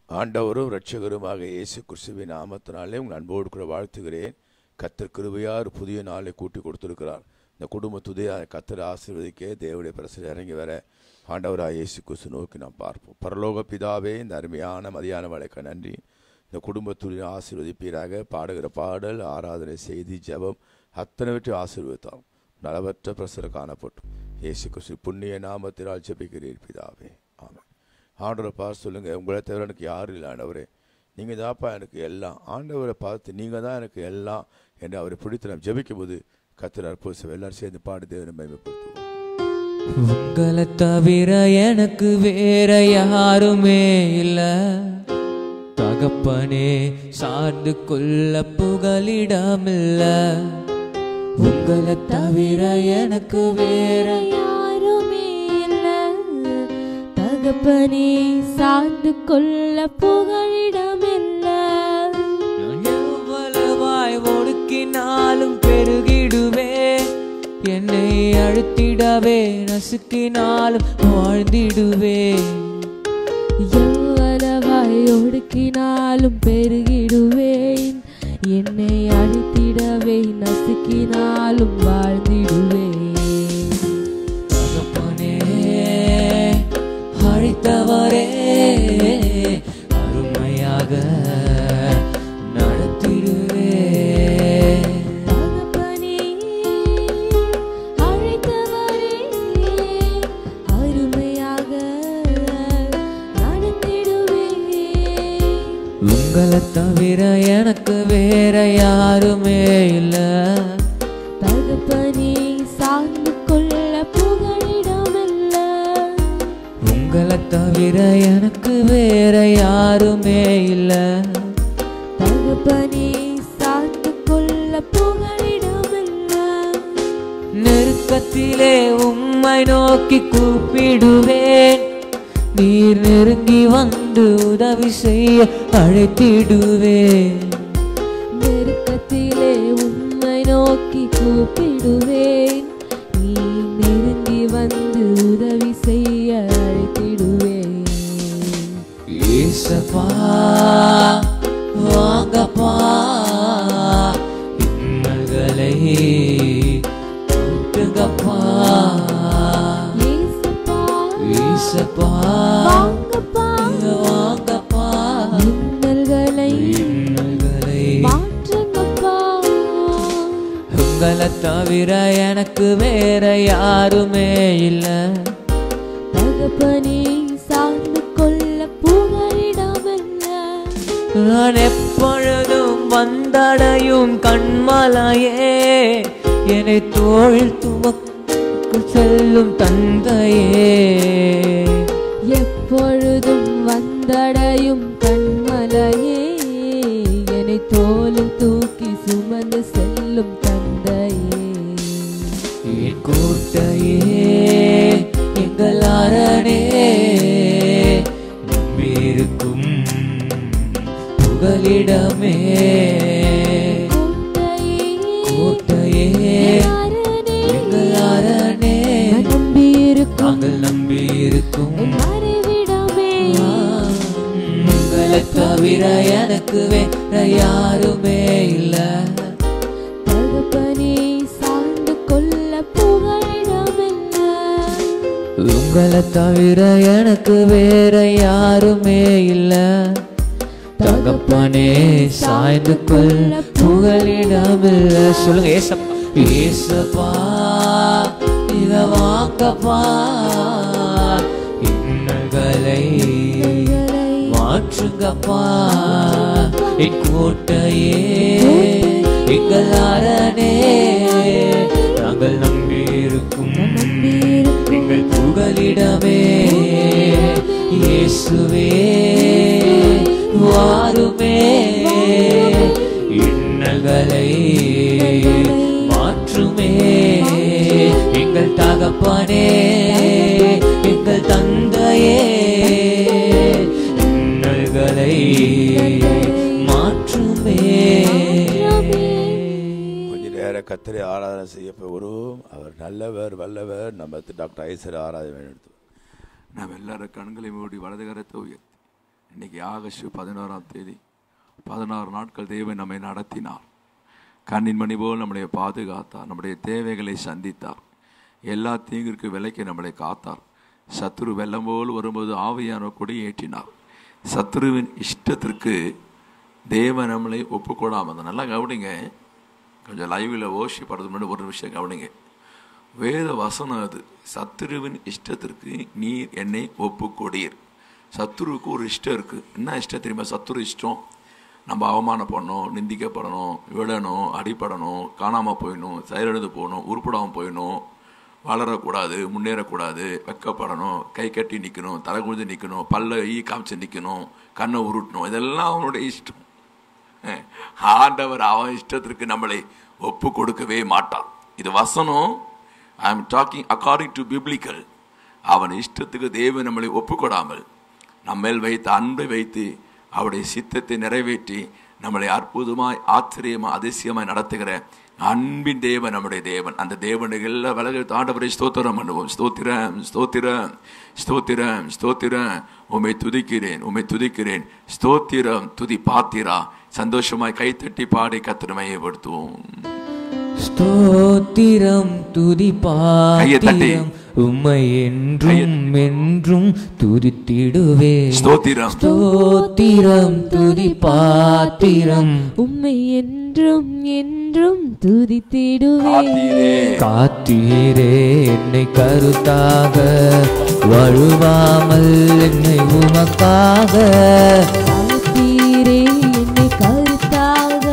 ஆண்டவரும் இரட்சகருமாக இயேசு கிறிஸ்துவின் நாமத்தினாலே உங்கள் அன்போடு கூட வாழ்த்துகிறேன் கத்தர் கிருபையா ஒரு புதிய நாளை கூட்டி கொடுத்திருக்கிறார் இந்த குடும்பத்துடைய கத்தர் ஆசீர்வதிக்க தேவனுடைய பிரசனை இறங்கி வர ஆண்டவராக இயேசு கிறிஸ்து நோக்கி நாம் பார்ப்போம் பரலோக பிதாவே இந்த அருமையான மதியான வழக்க நன்றி இந்த குடும்பத்துடைய ஆசீர்வதிப்பீராக பாடுகிற பாடல் ஆராதனை செய்தி ஜெபம் அத்தனைவற்றை ஆசீர்வதித்தால் நலவற்ற பிரசர காணப்பட்டும் இயேசு கிறிஸ்து புண்ணிய நாமத்தினால் ஜெபிக்கிறீர் பிதாவே ஆமென் ஆண்டவரை பார்த்து சொல்லுங்க உங்களை தவிர எனக்கு யாரும் இல்லை ஆண்டவரே நீங்கள் தான்ப்பா எனக்கு எல்லாம் ஆண்டவரை பார்த்து நீங்கள் தான் எனக்கு எல்லாம் என்று அவரை பிடித்து நாம் ஜெபிக்கும் போது கத்திர அற்புதம் எல்லாரும் சேர்ந்து பாடி தேவனை மகிமைப்படுத்துவோம் உங்களை தவிர எனக்கு வேற யாருமே இல்ல தகப்பனே சார்ந்து கொள்ள புகலிடமில்ல உங்களை தவிர எனக்கு வேற யாருமே இல்ல தகப்பனே சார்ந்து கொள்ள புகழிடமில்ல நான் எவ்வளவாய் ஒடுக்கினாலும் பெருகிடுவே என்னை அழுத்திடவே நசுக்கினாலும் வாழ்ந்திடுவே எவ்வளவாய் ஒடுக்கினாலும் பெருகிடுவேன் என்னை அழித்திடவே நசுக்கினாலும் வாழ்ந்திடுவேன் தகப்பனே அழைத்தவரே அருமையாக நடத்திடுவே தகப்பனே அழைத்தவரே அருமையாக நடத்திடுவேன் உங்களை தவிர எனக்கு வேற யாருமே இல்ல தகப்பனே சார்ந்து கொள்ள புகழிடமில்ல உங்களை தவிர எனக்கு வேற யாருமே இல்ல தகப்பனே சார்ந்து கொள்ள புகழிடமில்ல நெருக்கத்திலே உம்மை நோக்கி கூப்பிடுவேன் நீர் நெருங்கி வந்து உதவி செய்ய அழைத்திடுவேன் நெருக்கத்திலே உம்மை நோக்கி கூப்பிடுவேன் நீ நெருங்கி வந்து உதவி செய்ய அழைத்திடுவேன் ஏசப்பா வாங்கப்பா இன்னல்களை கூட்டுங்கப்பா ஏசப்பா ஏசப்பா வாங்கப்பா வாங்கப்பா மின்னல்களை இன்னல்களை மாற்றுங்கப்பா உங்களை தவிர எனக்கு வேற யாருமே இல்ல தகப்பனே சார்ந்து கொள்ள புகழிடமில்ல நான் எப்பொழுதும் வந்தடையும் கண்மலையே என்னை தோளில் துமக்கு செல்லும் தந்தையே எப்பொழுதும் வந்தடையும் கண்மலையே என்னை தோளில் தூக்கி சுமந்து செல்லும் தந்தையே என் கோட்டையே எங்கள் அரணே நம்பியிருக்கும் புகலிடமே கோட்டையே அரணே, எங்கள் அரணே நான் நம்பியிருக்கும் நாங்கள் நம்பியிருக்கும் என் மறைவிடமே உங்களை தவிர எனக்கு வேற யாருமே இல்ல தகப்பனே சார்ந்து கொள்ள புகழிடமில்ல உங்களை தவிர எனக்கு வேற யாருமே இல்ல தகப்பனே சாய்ந்து கொள்ள புகலிடமில்ல சொல்லுங்க ஏசப்பா ஏசப்பா இத வாங்கப்பா இன்னல்களை மாற்றுங்கப்பா என் கோட்டையே எங்கள் அரணே நாங்கள் நம்பியிருக்கும் எங்கள் புகலிடமே இயேசுவே வாருமே இன்னல்களை மாற்றுமே எங்கள் தகப்பனே எங்கள் தந்தையே இன்னல்களை மாற்றுமே கொஞ்ச நேரம் கத்தரை ஆராதனை செய்ய போகிறோம் அவர் நல்லவர் வல்லவர் நம்ம டாக்டர் ஐசர் ஆராதனை எடுத்து நாம் எல்லாரும் கண்களை மூடி வலது கரத்தை உயர்த்தி இன்னைக்கு ஆகஸ்ட் பதினோராம் தேதி பதினாறு நாட்கள் தேவன் நம்மை நடத்தினார் கண்ணின் மணி போல் நம்மளை பாதுகாத்தார் நம்முடைய தேவைகளை சந்தித்தார் எல்லா தீங்கிற்கு விலைக்கு நம்மளை காத்தார் சத்துரு வெள்ளம் போல் வரும்போது ஆவியான கொடி ஏற்றினார் சத்துருவின் இஷ்டத்திற்கு தேவன் நம்மளை ஒப்புக்கொடாமல் அதை நல்லா கவனிங்க கொஞ்சம் லைவில் ஓஷி படுறது முன்னாடி ஒரு விஷயம் கவனிங்க வேத வசனம் அது சத்துருவின் இஷ்டத்திற்கு நீர் என்னை ஒப்புக்கொடீர் சத்துருவுக்கு ஒரு இஷ்டம் இருக்குது என்ன இஷ்டம் தெரியுமா சத்துரு இஷ்டம் நம்ம அவமானப்படணும் நிந்திக்கப்படணும் விடணும் அடிப்படணும் காணாமல் போயிடணும் செயலிழந்து போகணும் உருப்படாமல் போயிடணும் வளரக்கூடாது முன்னேறக்கூடாது வெக்கப்படணும் கை கட்டி நிற்கணும் தலை குனிஞ்சு நிற்கணும் பல்ல ஈ காமிச்சு நிற்கணும் கண்ணை உருட்டணும் இதெல்லாம் அவனுடைய இஷ்டம் ஆண்டவர் அவன் இஷ்டத்திற்கு நம்மளை ஒப்பு கொடுக்கவே மாட்டான் இது வசனம் I am talking according to biblical அவன் இஷ்டத்துக்கு தேவன் நம்மளை ஒப்புக்கொடாமல் நம்மேல் வைத்த அன்பை வைத்து அவருடைய சித்தத்தை நிறைவேற்றி நம்மளை அற்புதமாய் ஆச்சரியமாய் அதிசயமாய் நடத்துகிற அன்பின் தேவன் நம்முடைய தேவன் அந்த தேவனுக்கு எல்லா விலகு ஆண்டவரை ஸ்தோத்திரம் பண்ணுவோம் ஸ்தோத்திரம் ஸ்தோத்திரம் ஸ்தோத்திரம் ஸ்தோத்திரம் உம்மை துதிக்கிறேன் உம்மை துதிக்கிறேன் ஸ்தோத்திரம் துதி பாத்திரா சந்தோஷமாய் கைத்தட்டி பாடி கத்திரமையப்படுத்துவோம் ஸ்தோத்திரம் துதி கையை தட்டி. பாத்திரம் உம்மை என்றும் என்றும் துதித்திடுவே ஸ்தோத்திரம் ஸ்தோத்திரம் துதி பாத்திரம் உம்மை என்றும் என்றும் துதித்திடுவே காத்தீரே காத்தீரே என்னை கருத்தாக வழுவாமல் என்னை உமக்காக காத்தீரே என்னை கருத்தாக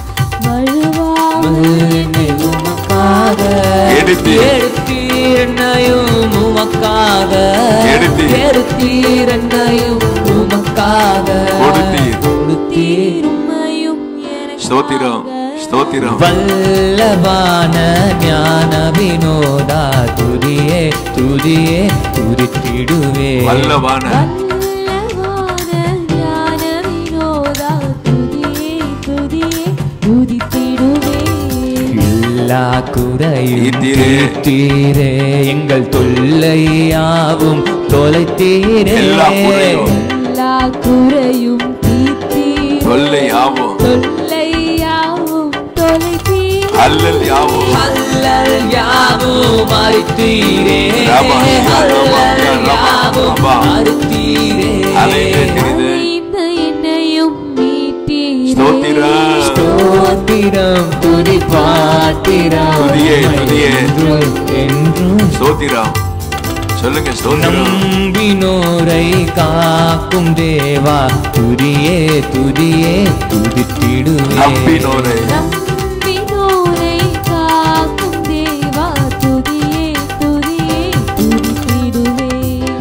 வழுவாமல் என்னை உமக்காக எடுத்தீர். எடுத்தீர் என்னையும் உமக்காக எடுத்தீர். எடுத்தீர் என்னையும் உமக்காக கொடுத்தீர். கொடுத்தீர் உம்மையும் எனக்காக ஸ்தோத்திரம் ஸ்தோத்திரம் வல்லவான ஞான வினோதா துதியே துதியே துதித்திடுவே வல்லவான வல்லவான ஞான வினோதா துதியே துதியே துதித்திடுவே எல்லா குறையும் தீர்த்தீரே. தீர்த்தீரே எங்கள் தொல்லையாவும் தொலைத்தீரே எல்லா குறையும் எல்லா குறையும் தீர்த்தீர் தொல்லை ஆவோம் தொல்லையாவும் தொலைத்தீர் அல்லல் யாவோம் அல்லல் யாவும் அறுத்தீரே ராமா, ராமா, அல்லல் ராமா, யாவும் ராமா. அறுத்தீரே அலைந்து திரிந்து இந்த என்னையும் மீட்டீரே ஸ்தோத்திரம் ஸ்தோத்திரம் துதி பாத்திரம் துதியே, துதியே. என்றும் என்றும் ஸ்தோத்திரம் சொல்லுங்க ஸ்தோத்திரம் நம்பினோரை காக்கும் தேவா துதியே துதியே துதித்திடுவே நம்பினோரை நம்பினோரை காக்கும் தேவா துதியே துதியே துதித்திடுவே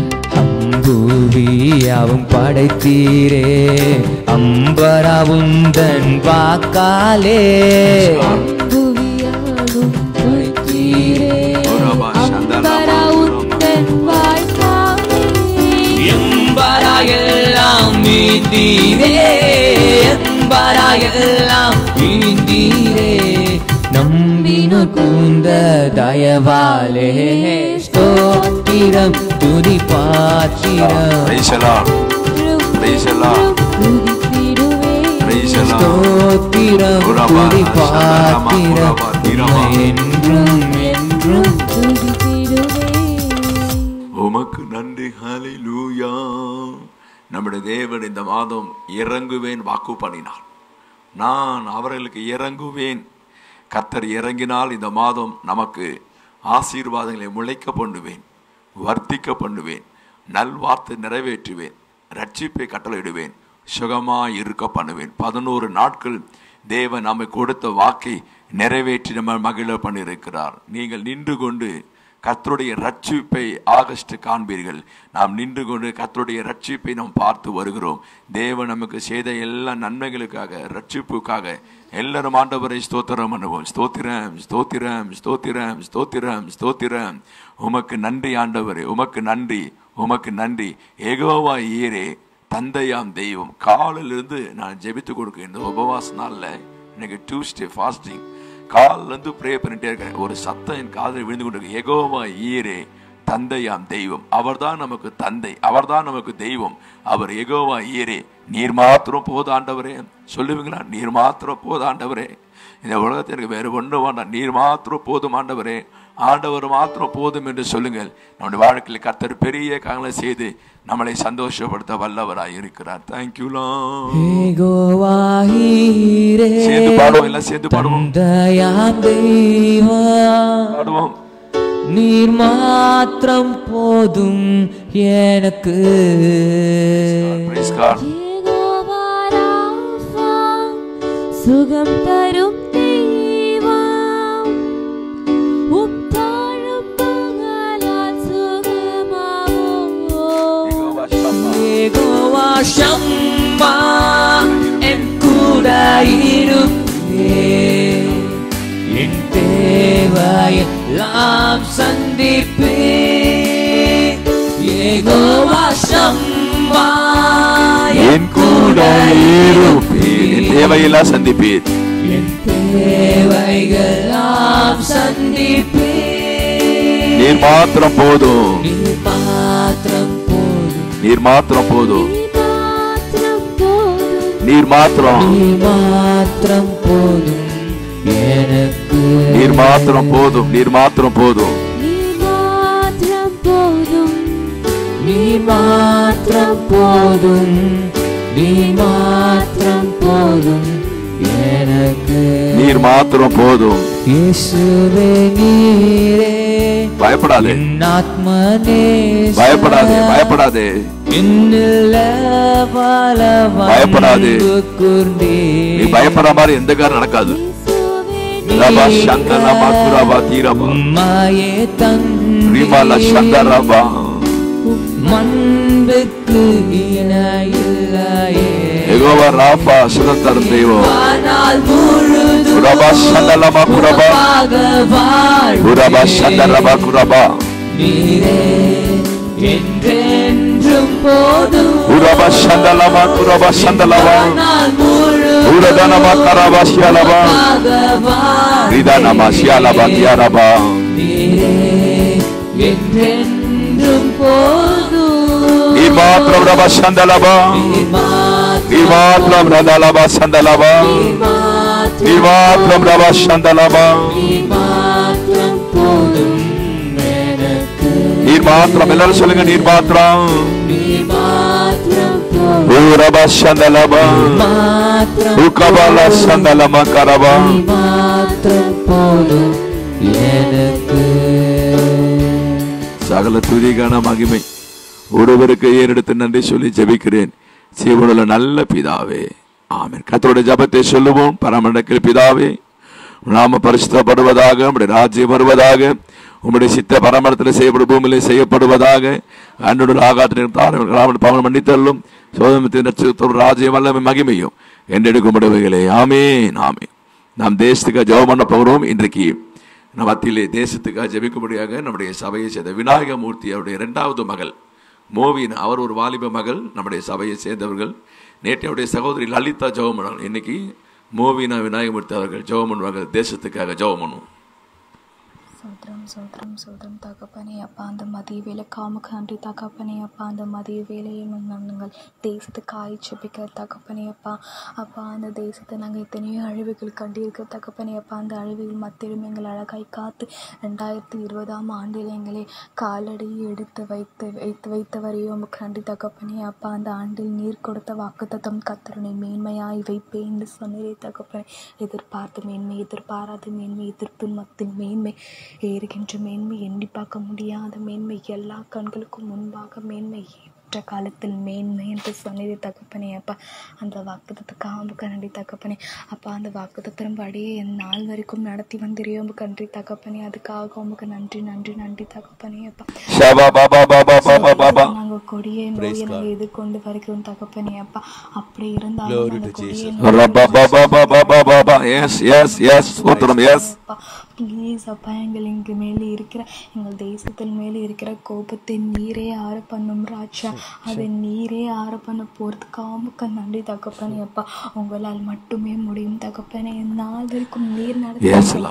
அம்பூவியாவும் படைத்தீரே அம்பராவுந்தன் வாக்காலே புவியாகும் துதித்தீரே ஓரமா, சந்தனா, அம்பரா உந்தன் வாய்க்காலே எம்பராயெல்லாம் மீந்தீரே எம்பராயெல்லாம் மீந்தீரே நம்பினோ கூந்த தயவாலே ஸ்தோத்திரம் துதி பாத்திரம் Praise the Lord. Praise the Lord. துதித்திடுவே Praise the Lord. ஸ்தோத்திரம் உரபா, துதி சந்தனமா, பாத்திரம் உரபா, தீரமா. என்றும் என்றும் துதித்திடுவே உமக்கு நன்றி ஹalleluya நம்முடைய தேவன் இந்த மாதம் இறங்குவேன் வாக்கு பண்ணினார் நான் அவர்களுக்கு இறங்குவேன் கர்த்தர் இறங்கினால் இந்த மாதம் நமக்கு ஆசீர்வாதங்களை முளைக்க பண்ணுவேன் வர்த்திக்க பண்ணுவேன் நல்வார்த்தை நிறைவேற்றுவேன் ரட்சிப்பை கட்டளையிடுவேன் சுகமாய் இருக்க பண்ணுவேன் பதினோரு நாட்கள் தேவன் நம்மை கொடுத்த வாக்கை நிறைவேற்றி நம்ம மகிழ பண்ணியிருக்கிறார் நீங்கள் நின்று கொண்டு கர்த்தருடைய ரட்சிப்பை ஆகஸ்ட் காண்பீர்கள் நாம் நின்று கொண்டு கர்த்தருடைய ரட்சிப்பை நாம் பார்த்து வருகிறோம் தேவன் நமக்கு செய்த எல்லா நன்மைகளுக்காக ரட்சிப்புக்காக எல்லாரும் ஆண்டவரை ஸ்தோத்திரம் பண்ணுவோம் ஸ்தோத்திரம் ஸ்தோத்திரம் ஸ்தோத்திரம் ஸ்தோத்திரம் ஸ்தோத்திரம் உமக்கு நன்றி ஆண்டவரே உமக்கு நன்றி உமக்கு நன்றி ஏகோவா ஈரே தந்தையாம் தெய்வம் காலிலிருந்து நான் ஜெபித்து கொடுக்க இந்த உபவாச நாளில் இன்னைக்கு டியூஸ்டே ஃபாஸ்டிங் காலிலேருந்து ப்ரே பண்ணிட்டே இருக்கிறேன் ஒரு சத்தம் என் காதில் விழுந்து கொண்டு எகோவா ஈரே தந்தையாம் தெய்வம் அவர்தான் நமக்கு தந்தை அவர்தான் நமக்கு தெய்வம் அவர் எகோவா ஈரே நீர் மாத்திரம் போது ஆண்டவரே சொல்லுவீங்களா நீர் மாத்திரம் போது ஆண்டவரே இந்த உலகத்தில் எனக்கு வேறு ஒன்றும் வேண்டாம் நீர் மாத்திரம் போதும் ஆண்டவரே ஆண்டவர் மாத்திரம் போதும் என்று சொல்லுங்கள் நம்முடைய வாழ்க்கையில் கர்த்தர் பெரிய காரணங்களை செய்து நம்மளை சந்தோஷப்படுத்த வல்லவராய் இருக்கிறார் தேங்க்யூலாம் யெகோவாஹீரே சேர்ந்து பாடுவோம் எல்லாம் சேர்ந்து பாடுவோம் தந்தையாம் தெய்வம் பாடுவோம் நீர் மாத்திரம் போதும் எனக்கு Praise God. யெகோவா ராஃபா, சுகம் தரும் தெய்வம் உம் தாழும் மகளால் சுகமாவோம் யெகோவா ஷம்மா என் கூட இருப்பே என் தேவையெல்லாம் சந்திப்பே யெகோவா ஷம்மா என் கூட இருப்பீர் என் தேவையெல்லாம் சந்திப்பீர் என் தேவைகளாம் சந்திப்பே நீர் மாத்திரம் போதும் நீர் மாத்திரம் போதும் நீர் மாத்திரம் போதும் நீ மாத்திரம் போதும் நீர் மாத்திரம் நீர் மாத்திரம் போதும் எனக்கு நீர் மாத்திரம் போதும் நீர் மாத்திரம் போதும் நீ மாத்திரம் போதும் நீர் மாத்திரம் போதும் நீர் மாத்திரம் போதும் எனக்கு நீர் மாத்திரம் போதும் இயேசுவே நீரே பயப்படாதே என் ஆத்மனே பயப்படாதே பயப்படாதே இன்னில்ல பல பயப்படாதே. அன்பு கூர்ந்தே நீ பயப்படுற மாதிரி எந்த காரியம் நடக்காது இயேசுவே ரபா சந்தனமா குரபா தீரபா உம்மாயே ரிமால தந்தி சந்தரபா மண்புக்கு இணையில்லையே எகோவா ராபா சுகத்தரும் தெய்வம் ஆனால் முழுதும் குரபா சந்தலமா குரபா உமக்காக வாழ்வேன். குரபா சந்தரபா குரபா நீரே என்றென்றும் போதும் குரபா சந்தலமா குரபா சந்தலமா ஆனால் முழுதும் உரதனமா கரபா சியாலபா உமக்காக வாழ்வேன். ரிதனமா சியாலபா தியாரபா நீரே என்றென்றும் போதும் நீர் மாத்திரம் ரபா சந்தலபா நீர் மாத்திரம் நீர் மாத்திரம் ரதலபா சந்தலபா நீர் மாத்திரம் நீர் மாத்திரம் ரபா சந்தலபா நீர் மாத்திரம் போதும் எனக்கு நீர் மாத்திரம் எல்லாரும் சொல்லுங்க நீர் மாத்திரம் நீர் மாத்திரம் போதும் ஊரபா சந்தலபா மாத்திரம் உக்கபால சந்தலமா கரபா நீ மாத்திரம் போதும் எனக்கு சகல துதிகான மகிமை ஒருவருக்கு ஏறெடுத்து நன்றி சொல்லி ஜெபிக்கிறேன் சீவனுள்ள நல்ல பிதாவே ஆமென் கர்த்தருடைய ஜெபத்தை சொல்லுவோம் பரமண்டக்கில் பிதாவே நாம பரிசுத்தப்படுவதாக உம்முடைய ராஜ்யம் வருவதாக உம்முடைய சித்த பரமரத்தில் செய்யப்படும் பூமியிலே செய்யப்படுவதாக அன்றுடைய ஆகாத்தின் தாரம் பவன் மன்னித்தள்ளும் சோதனத்தின் நட்சத்திரம் ராஜ்யம் வல்லமை மகிமையும் என்றெடுக்கும் முடிவுகளே ஆமேன் ஆமே நாம் தேசத்துக்கு ஜெபம் பண்ண போகிறோம் இன்றைக்கு நம் மத்தியிலே தேசத்துக்காக ஜெபிக்கும்படியாக நம்முடைய சபையை சேர்ந்த விநாயகமூர்த்தி அவருடைய இரண்டாவது மகள் மோவின் அவர் ஒரு வாலிப மகள் நம்முடைய சபையை சேர்ந்தவர்கள் நேற்று அவருடைய சகோதரி லலிதா ஜெபம் இன்னைக்கு மோவினா விநாயகமூர்த்தி அவர்கள் ஜெபம் பண்ணுவாங்க தேசத்துக்காக ஜெபம் பண்ணுவோம் சோத்ரம் சோத்ரம் சோத்ரம் தகப்பனே அப்பா அந்த மதிய வேலை காமுக்கு நன்றி தகப்பனே அப்பா அந்த மதிய வேலையில் நாங்கள் தேசத்துக்காய் ஜெபிக்கிற தகப்பனே அப்பா அப்பா அந்த தேசத்தை நாங்கள் எத்தனையோ அழிவுகள் கண்டிருக்க தகப்பனே அப்பா அந்த அழிவுகள் மத்தியிலும் எங்கள் அழகாய் காத்து ரெண்டாயிரத்தி இருபதாம் ஆண்டில் எங்களை காலடி எடுத்து வைத்து வைத்து வைத்தவரையும் உமக்கு நன்றி தகப்பனே அப்பா அந்த ஆண்டில் நீர் கொடுத்த வாக்குத்தத்தம் கத்தரனை மேன்மையாய் வைப்பேன் என்று சொன்னதே தகப்பனே எதிர்பார்த்த மேன்மை எதிர்பாராத மேன்மை எதிர்ப்பு மத்தின் மேன்மை ஏறுகின்ற மேன்மை எண்ணி பார்க்க முடியாத மேன்மை எல்லா கண்களுக்கும் முன்பாக மேன்மை ஏற்ற காலத்தில் மேன்மை என்று சொன்னது தகப்பனே அப்பா அந்த வாக்குத்தத்துக்கு ஆம்பு கண்டி தகப்பனே அப்பா அந்த வாக்குத்தத்திரம் படியே என் நாள் வரைக்கும் நடத்தி வந்திரியோ உமக்கு நன்றி தகப்பனே அதுக்காக உமக்கு நன்றி நன்றி நன்றி தகப்பனே அப்பா ஷபா பாபா பாபா பாபா பாபா நாங்கள் கொடிய நோயை நாங்கள் எதிர்கொண்டு வருகிறோம் தகப்பனே அப்பா அப்படி Glory இருந்தாலும் to அந்த கொடிய Jesus. நோயை ரபா பாபா பாபா பாபா பாபா எஸ் எஸ் எஸ் சோத்திரம் எஸ் ப்ளீஸ் அப்பா எங்கள் இங்கு மேலே இருக்கிற எங்கள் தேசத்தின் மேலே இருக்கிற கோபத்தை நீரே ஆற பண்ணும் ராஜா அதை நீரே ஆற பண்ண போகிறதுக்காக நன்றி தகப்பனே அப்பா உங்களால் மட்டுமே முடியும் தகப்பனே நாள் வரைக்கும் நீர் நடத்தி Yes, Lord. தகப்பனே அப்பா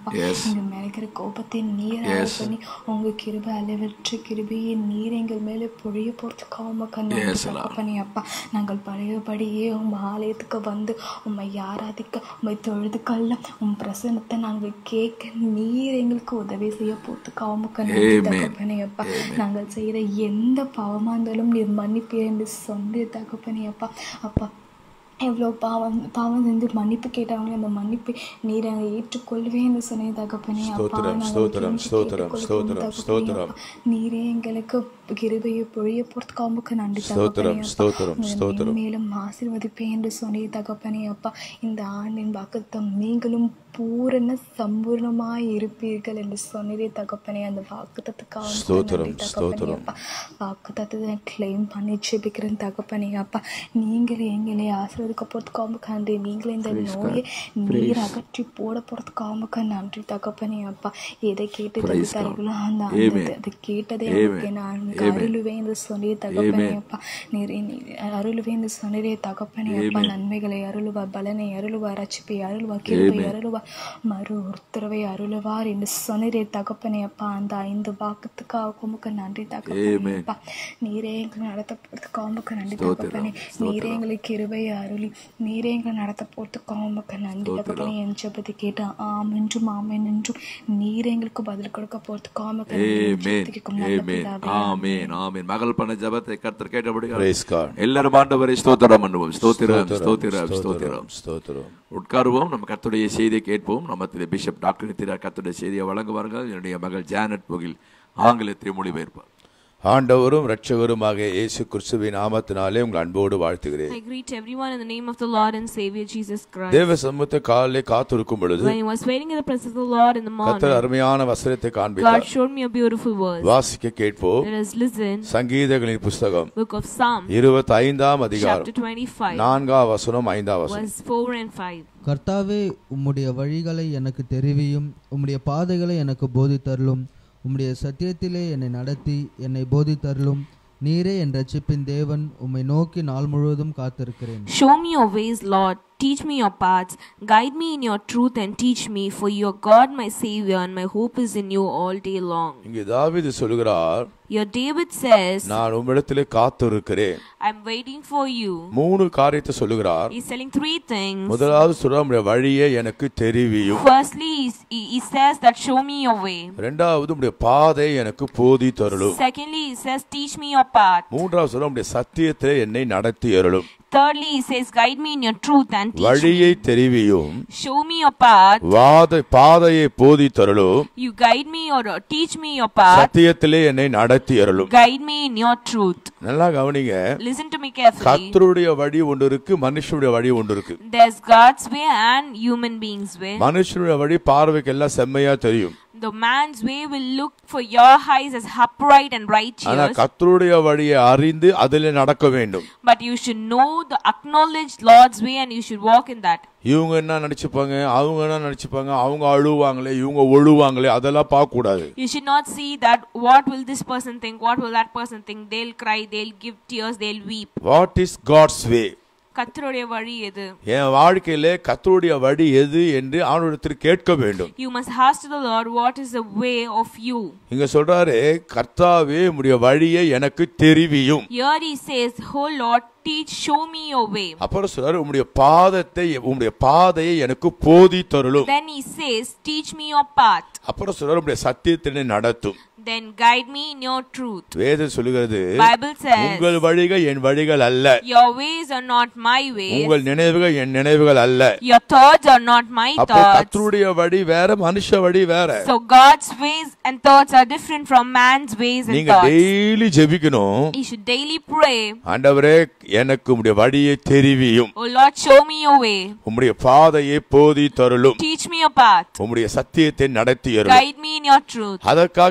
அப்பா Yes. எங்க மேல இருக்கிற கோபத்தை நீர் Yes. அருள் பண்ணி உங்க கிருபை அளவற்ற கிருபையை நீர் எங்கள் மேலே பொழிய போறதுக்காக உமக்கு நன்றி Yes, Lord. தகப்பனே அப்பா நாங்கள் பழையபடியே உம் ஆலயத்துக்கு வந்து உம்மை ஆராதிக்க உம்மை தொழுது கல்ல உம் பிரசனத்தை நாங்கள் கேட்க நீர் எங்களுக்கு உதவி செய்ய போறதுக்காக உமக்கு நன்றி Amen. தகப்பனே அப்பா நாங்கள் செய்யற எந்த பாவமா இருந்தாலும் நீர் மன்னிப்பீர் என்று சொன்ன தகப்பனே அப்பா அப்பா எவ்வளோ பாவம் பாவம் செஞ்சு மன்னிப்பு கேட்டவங்களே அந்த மன்னிப்பை நீர் அங்கே ஏற்றுக்கொள்வேன் என்று சொன்ன தகப்பனே அப்பா ஸ்தோத்திரம், நாங்கள் ஸ்தோத்திரம், கெஞ்சி ஸ்தோத்திரம், கேட்டுக்கொள்கிறோம் ஸ்தோத்திரம், தகப்பனே ஸ்தோத்திரம். அப்பா. நீரே எங்களுக்கு கிருபையை பொழிய போறதுக்கு உமக்கு நன்றி ஸ்தோத்திரம், தகப்பனே அப்பா. ஸ்தோத்திரம், உங்களை ஸ்தோத்திரம். மேலும் ஆசீர்வதிப்பேன் என்று சொன்னே தகப்பனே அப்பா இந்த ஆண்டின் வாக்குத்தம் நீங்களும் பூரண சம்பூர்ணமாய் இருப்பீர்கள் என்று சொன்னதே தகப்பனே அந்த வாக்குத்தத்துக்காக உமக்கு ஸ்தோத்திரம், நன்றி தகப்பனே ஸ்தோத்திரம். அப்பா வாக்குத்தத்தை கிளைம் பண்ணி ஜெபிக்கிறேன் தகப்பனே அப்பா நீங்கள் எங்களை ஆசீர்வதிக்க போறதுக்கு உமக்கு நன்றி நீங்கள் இந்த நோயை நீர் அகற்றி போட போறதுக்கு உமக்கு நன்றி தகப்பனே அப்பா எதை கேட்டு Praise God. தருகிறார்களோ அந்த Amen. அந்த- அது கேட்டதே Amen. எனக்கு நான் Amen. அருளுவேன் என்று சொன்னே தகப்பனே Amen. அப்பா நீர் என்னை அருளுவேன் என்று சொன்னதே தகப்பனே அப்பா Amen. நன்மைகளை அருளுவா பலனை அருளுவா ரட்சிப்பை அருளுவா கிருபை Amen. அருளுவா மறு உத்தரவை அருளுவார் என்று சொன்னதே தகப்பனே அப்பா அந்த ஐந்து வாக்குத்துக்காக உமக்கு நன்றி தகப்பனே Amen. அப்பா நீரே எங்களை நடத்த போறதுக்கு உமக்கு நன்றி ஸ்தோத்திரம், தகப்பனே ஸ்தோத்திரம். நீரே எங்களுக்கு கிருபை அருளி நீரே எங்களை நடத்த போறதுக்கு உமக்கு நன்றி ஸ்தோத்திரம். தகப்பனே என் ஜெபத்தை கேட்டு ஆம் என்றும் ஆமென் என்றும் நீர் எங்களுக்கு பதில் கொடுக்க போறதுக்கு உமக்கு நன்றி. என் ஆமென் ஜெபத்தை கேட்கும் நல்ல ஆமென் பிதாவே. ஆமென் ஆமென் மகள் பண்ண ஜெபத்தை கர்த்தர் கேட்டபடி Praise God. எல்லாரும் ஆண்டவரை ஸ்தோத்திரம் பண்ணுவோம் ஸ்தோத்திரம் ஸ்தோத்திரம், ஸ்தோத்திரம் ஸ்தோத்திரம், ஸ்தோத்திரம் ஸ்தோத்திரம். உட்காருவோம் நம்ம கர்த்தருடைய செய்தியை கேட்போம் நம்ம திரு பிஷப் டாக்டர் நித்திரா கர்த்தருடைய செய்தியை வழங்குவார்கள் என்னுடைய மகள் ஜானட் முகில் ஆங்கிலத்தில் மொழிபெயர்ப்பார் ஆண்டவரும் இரட்சகருமாக இயேசு கிறிஸ்துவின் நாமத்தினாலே உங்கள் அன்போடு வாழ்த்துகிறேன் I greet everyone in the name of the Lord and Savior Jesus Christ. தேவ சமூகத்தை காலிலே காத்திருக்கும் பொழுது When I was waiting in the presence of the Lord in the கத்தர் morning, அருமையான வசனத்தை God காண்பித்தார் showed me a beautiful verse. வாசிக்க கேட்போம் Let us listen. சங்கீதங்களின் புஸ்தகம் Book of Psalm, இருபத்தி ஐந்தாம் அதிகாரம் chapter 25, நான்காம் வசனம் ஐந்தாம் வசனம் verse 4 and 5. கர்த்தாவே உம்முடைய வழிகளை எனக்கு தெரிவியும் உம்முடைய பாதைகளை எனக்கு போதித்தருளும் உம்முடைய சத்தியத்திலே என்னை நடத்தி என்னை போதித்தருளும் நீரே என் ரட்சிப்பின் தேவன் உம்மை நோக்கி நாள் முழுவதும் காத்திருக்கிறேன் Show me your ways, Lord. Teach me your paths. Guide me in your truth and teach me, for you are God, my Savior, and my hope is in you all day long. இங்கே தாவீது சொல்கிறார் Your David says, நான் உம்மிடத்திலே காத்திருக்கிறேன் I'm waiting for you. மூணு காரியத்தை சொல்லுகிறார் He's telling three things. முதலாவது சொல்ற உம்முடைய வழியை எனக்கு தெரிவியும் Firstly, he, he says that show me your way. ரெண்டாவது உம்முடைய பாதை எனக்கு போதி தருளும் Secondly, he says teach me your path. மூன்றாவது சொல்ல உம்முடைய சத்தியத்திலே என்னை நடத்தி அருளும் Thirdly, he says guide me in your truth and teach me. வழியை தெரிவியும் Show me your path. வாத பாதையை போதி தருளும் You guide me or uh, teach me your path. சத்தியத்திலே என்னை நடத்தி அருளும் Guide me in your truth. நல்லா கவனிங்க Listen to me carefully. கத்தருடைய வழி ஒன்று இருக்கு மனுஷனுடைய வழி ஒன்று இருக்கு There's God's way and human beings' way. மனுஷனுடைய வழி பார்வைக்கு எல்லாம் செம்மையா தெரியும் The man's way will look for your eyes as upright and ஆனா righteous. கத்தருடைய வழியை அறிந்து அதிலே நடக்க வேண்டும் But you should know the acknowledged Lord's way and you should walk in that. இவங்க என்ன நினைச்சுப்பாங்க அவங்க என்ன நினைச்சுப்பாங்க அவங்க அழுவாங்களே இவங்க ஒழுவாங்களே அதெல்லாம் பார்க்க கூடாது You should not see that what will this person think, what will that person think. They'll cry, they'll give tears, they'll weep. What is God's way கத்தருடைய வழி எது என் வாழ்க்கையில கத்தருடைய வழி எது என்று அவனிடத்தில் கேட்க வேண்டும் You must ask to the Lord what is the way of you. இங்க சொல்றாரு கர்த்தாவே உம்முடைய வழியை எனக்கு தெரிவியும் Here he says, Oh Lord, teach, show me your way. அப்புறம் சொல்றாரு உம்முடைய பாதத்தை உம்முடைய பாதையை எனக்கு போதி தருளும் Then he says, Teach me your path. அப்புறம் சொல்றாரு உம்முடைய சத்தியத்தினை நடத்தும் Then guide me in your truth. வேதம் சொல்லுகிறது Bible says, உங்கள் வழிகள் என் வழிகள் அல்ல Your ways are not my ways. உங்கள் நினைவுகள் என் நினைவுகள் அல்ல Your thoughts are not my அப்போ thoughts. கத்தருடைய வழி வேற மனுஷ வழி வேற So God's ways and thoughts are different from man's ways and நீங்க thoughts. டெய்லி ஜெபிக்கணும் You should daily pray, ஆண்டவரே எனக்கு உம்முடைய வழியை தெரிவியும் Oh Lord, show me your way. உம்முடைய பாதையை போதி தருளும் Teach me your path. உம்முடைய சத்தியத்தை நடத்தி அருளும் Guide me in your truth. அதற்காக காத்து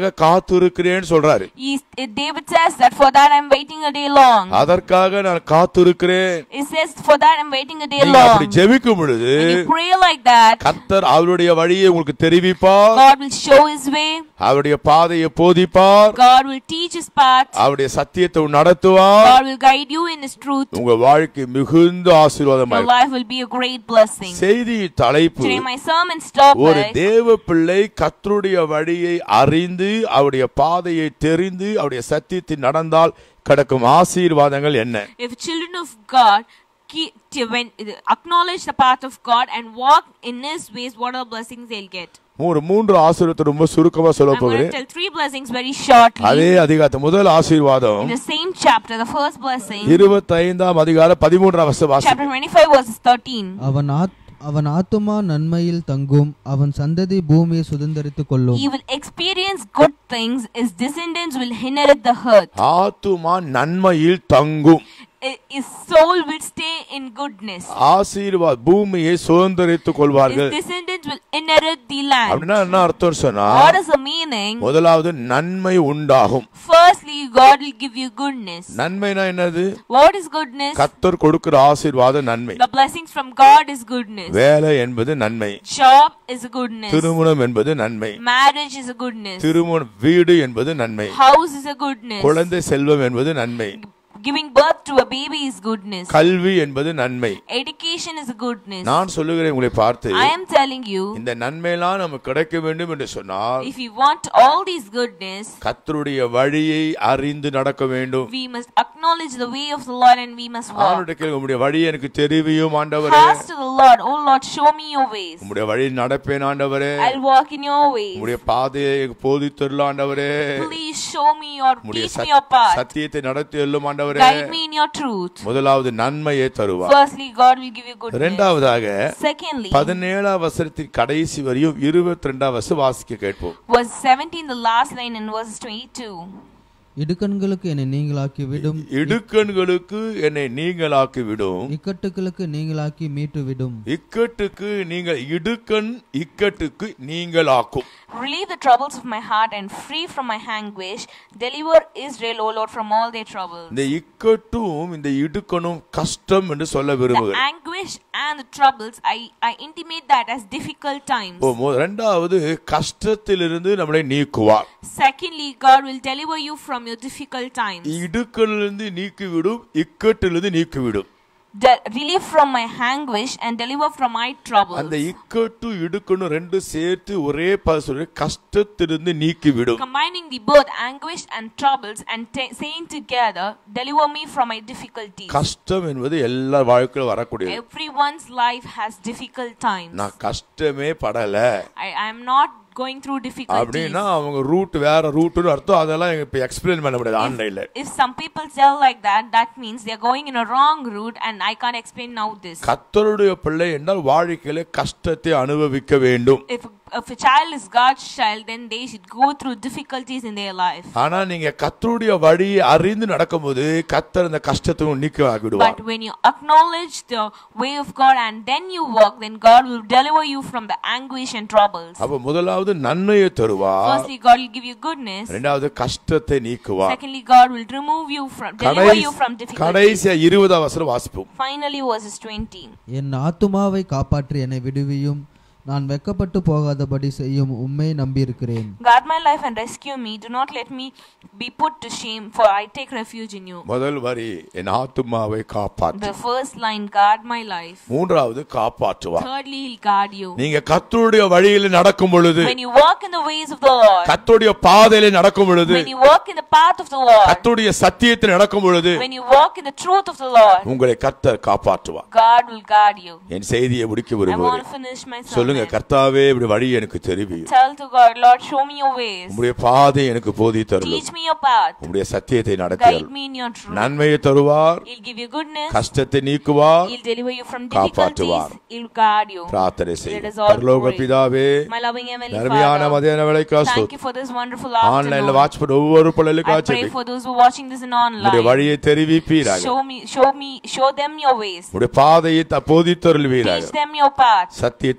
காத்திருக்கிறேன்னு சொல்றாரு He, David says that for that I'm waiting a day long. அதற்காக நான் காத்திருக்கிறேன் He says for that I'm waiting a day நீங்க அப்படி long. ஜெபிக்கும் பொழுது When you pray like that, கர்த்தர் அவருடைய வழியை உங்களுக்கு தெரிவிப்பார் God will show His way. அவருடைய பாதையை போதிப்பார் God will teach His path. அவருடைய சத்தியத்தை நடத்துவார் God will guide you in His truth. உங்க வாழ்க்கை மிகுந்த Your ஆசீர்வாதமாய் life will be a great blessing. செய்தி தலைப்பு Today my sermon's ஒரு topic தேவ பிள்ளை கர்த்தருடைய வழியை அறிந்து அவருடைய பாதையை தெரிந்து அவருடைய சத்தியத்தை நடந்தால் கிடக்கும் ஆசீர்வாதங்கள் என்ன if children of God keep, to- when, acknowledge the path of God and walk in His ways, what are the blessings they'll get? ஒரு மூன்று ஆசீர்வாதத்தை ரொம்ப சுருக்கமா சொல்ல I'm going to போகிறேன் tell three blessings very shortly. அதே அதிகாரத்தை முதல் ஆசீர்வாதம் In the same chapter, the first blessing, இருபத்தி ஐந்தாம் அதிகாரம் பதிமூன்றாம் வருஷம் வாசி chapter 25, verses 13. அவன் ஆத் அவன் ஆத்துமா நன்மையில் தங்கும் அவன் சந்ததி பூமியை சுதந்தரித்துக் கொள்ளும் He will experience good things, his descendants will inherit the earth. ஆத்துமா நன்மையில் தங்கும் I- His soul will stay in goodness. Aashirvaad பூமியை சுதந்திரித்துக் His கொள்வார்கள் descendants will inherit the land. அப்படின்னா என்ன அர்த்தம் சொன்னா What is the meaning? முதலாவது நன்மை உண்டாகும் Firstly, God will give you goodness. நன்மைனா என்னது What is goodness? கத்தர் கொடுக்கிற ஆசீர்வாத நன்மை The blessings from God is goodness. வேலை என்பது நன்மை Job is a goodness. திருமணம் என்பது நன்மை Marriage is a goodness. திருமணம் வீடு என்பது நன்மை House is a goodness. குழந்தை செல்வம் என்பது நன்மை Giving birth to a baby is goodness. கல்வி என்பது நன்மை Education is a goodness. நான் சொல்லுகிறேன் உங்களை பார்த்து I am telling you, இந்த நன்மையெல்லாம் நமக்கு கிடைக்க வேண்டும் என்று சொன்னால் if you want all these goodness, கத்தருடைய வழியை அறிந்து நடக்க வேண்டும் we must acknowledge the way of the Lord and we must walk. ஆண்டுடைய கேள்வி உங்களுடைய வழி எனக்கு தெரிவியும் ஆண்டவரே Ask to the Lord, Oh Lord, show me your ways. உங்களுடைய வழி நடப்பேன் ஆண்டவரே I'll walk in your ways. உங்களுடைய பாதையை போதித்தருள் ஆண்டவரே Please show me or உங்களுடைய teach me your சத்- path. சத்தியத்தை நடத்தி எல்லும் ஆண்டவரே Guide me in your truth. முதலாவது நன்மையை தருவார் Firstly, God will give you goodness. இரண்டாவதாக Secondly, பதினேழாம் வசனத்தின் கடைசி வரையும் இருபத்தி ரெண்டாம் வருஷம் வாசிக்க கேட்போம் verse 17, the last line in verse 22. இடுக்கண்களுக்கு என்னை நீங்களாக்கி விடும் இடுக்கண்களுக்கு என்னை நீங்களாக்கி விடும் இக்கட்டுகளுக்கு நீங்களாக்கி மீட்டு விடும் இக்கட்டுக்கு நீங்கள் இடுக்கண் இக்கட்டுக்கு நீங்களாக்கும் Relieve the troubles of my heart and free from my anguish. Deliver Israel, O Lord, from all their troubles. இந்த இக்கட்டும் இந்த இடுக்கணும் கஷ்டம் என்று சொல்ல The விரும்புகிறேன் anguish and the troubles, I, I intimate that as difficult times. இப்போ மு- இரண்டாவது கஷ்டத்திலிருந்து நம்மளை நீக்குவார் Secondly, God will deliver you from your difficult times. இடுக்கலிலிருந்து நீக்கிவிடும் இக்கட்டிலிருந்து நீக்கிவிடும் De- relieve from my anguish and deliver from my troubles. அந்த இக்கட்டு இடுக்கணும் ரெண்டு சேர்த்து ஒரே பசு கஷ்டத்திலிருந்து நீக்கிவிடும் Combining the both anguish and troubles and ta- saying together, deliver me from my difficulties. கஷ்டம் என்பது எல்லா வாழ்க்கையிலும் வரக்கூடியது Everyone's life has difficult times. நான் கஷ்டமே படல I am not going through difficulties. அப்படின்னா அவங்க ரூட் வேற ரூட்னு அர்த்தம் அதெல்லாம் இப்ப எக்ஸ்பிளைன் பண்ண முடியாது ஆன்லைன்ல If some people tell like that, that means they're going in a wrong route and I can't explain now this. கத்தருடைய பிள்ளை என்றால் வாழ்க்கையில கஷ்டத்தை அனுபவிக்க வேண்டும் If, if a child is God's child, then they should go through difficulties in their life. ஆனா நீங்க கத்தருடைய வழியை அறிந்து நடக்கும்போது கத்தர் அந்த கஷ்டத்தை நீக்க ஆகிடுவார் But when you acknowledge the way of God and then you walk, then God will deliver you from the anguish and troubles. அப்ப முதலாவது நன்மையை தருவார் Firstly, God will give you goodness. ரெண்டாவது கஷ்டத்தை நீக்குவார் Secondly, God will remove you from, deliver கடைசி you from difficulties. கடைசியா இருபதாம் வசனம் வாசிப்போம் Finally, verses 20. என் ஆத்துமாவை காப்பாற்றி என்னை விடுவியும் நான் வெக்கப்பட்டு போகாதபடி செய்யும் உம்மை நம்பியிருக்கிறேன் Guard my life and rescue me. Do not let me be put to shame, for I take refuge in you. முதல் வரி என் ஆத்துமாவை காப்பாற்று The first line, guard my life. மூன்றாவது காப்பாற்றுவார் Thirdly, he'll guard you. நீங்க கத்தருடைய வழியில நடக்கும் பொழுது When you walk in the ways of the Lord, கத்தருடைய பாதையில நடக்கும் பொழுது when you walk in the path of the Lord, கத்தருடைய சத்தியத்தில் நடக்கும் பொழுது when you walk in the truth of the Lord, உங்களை கத்தர் காப்பாற்றுவார் God will guard you. என் செய்தியை முடிக்க I want to விரும்புகிறேன் finish my சொல்லுங்க sermon. கர்த்தாவே இப்படி வழி எனக்கு தெரிவியும் Tell to God, Lord, show me your ways. உங்களுடைய பாதை எனக்கு போதி தருளும் Teach me your path. உங்களுடைய சத்தியத்தை Guide நடத்தியல் me in your truth. நன்மையை தருவார் He'll give you goodness. கஷ்டத்தை நீக்குவார் He'll deliver you from காப்பாற்றுவார். difficulties. He'll guard you. பிரார்த்தனை Let us செய்யும் all பரலோக pray. பிதாவே My loving Heavenly அருமையான Father, மதியான வேலைக்கா thank you for this wonderful ஆன்லைன்ல afternoon. வாட்ச் பண்ண ஒவ்வொரு பிள்ளைகளுக்கும் I pray ஆச்சரியம் for those who are watching this in உங்களுடைய online. வழியை தெரிவிப்பீராக Show me, show me, show them your ways. உங்களுடைய பாதையை த- போதித்தருள்வீராக Teach them your path. சத்தியத்தை நடத்த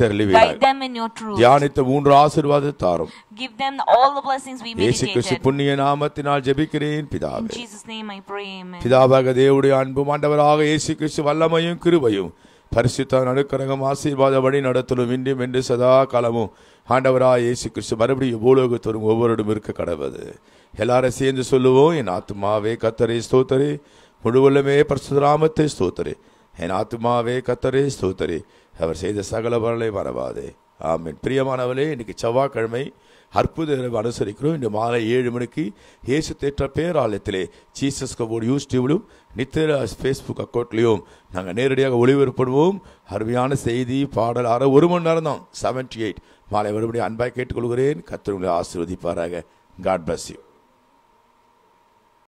Guide தருளுவீராக them in your truth. தியானித்த மூன்று ஆசீர்வாதத்தை தாரும் Give them all the blessings we இயேசு கிறிஸ்து meditated. புண்ணிய நாமத்தினால் ஜெபிக்கிறேன் In பிதாவே Jesus' name I pray, amen. பிதாவாக தேவனுடைய அன்பும் ஆண்டவராக இயேசு கிறிஸ்து வல்லமையும் கிருபையும் பரிசுத்த நடுக்கரகம் ஆசீர்வாத வழி நடத்தலும் இன்றும் என்று சதா காலமும் ஆண்டவராக இயேசு கிறிஸ்து மறுபடியும் பூலோகத்தோறும் ஒவ்வொருடும் இருக்க கடவுது எல்லாரும் சேர்ந்து சொல்லுவோம் என் ஆத்துமாவே கத்தரே ஸ்தோத்தரே முழுவல்லமே பரிசுராமத்தை ஸ்தோத்தரே என் ஆத்துமாவே கத்தரே ஸ்தோத்தரே அவர் செய்த சகல பரலை மறவாதே ஆமென் பிரியமானவளே இன்னைக்கு செவ்வாய்க்கிழமை அற்புத இரவு அனுசரிக்கிறோம் இன்று மாலை ஏழு மணிக்கு இயேசு தேற்ற பேராலயத்திலே ஜீசஸ் கபோர்டு யூடியூபிலும் நித்திர ஃபேஸ்புக் அக்கௌண்ட்லையும் நாங்கள் நேரடியாக ஒளிபரப்படுவோம் அருமையான செய்தி பாடல் அரை ஒரு மணி நேரம் தான் செவன்டி எயிட் மாலை மறுபடியும் அன்பாய் கேட்டுக்கொள்கிறேன் கத்திரங்களை ஆசீர்வதிப்பாராக காட் bless you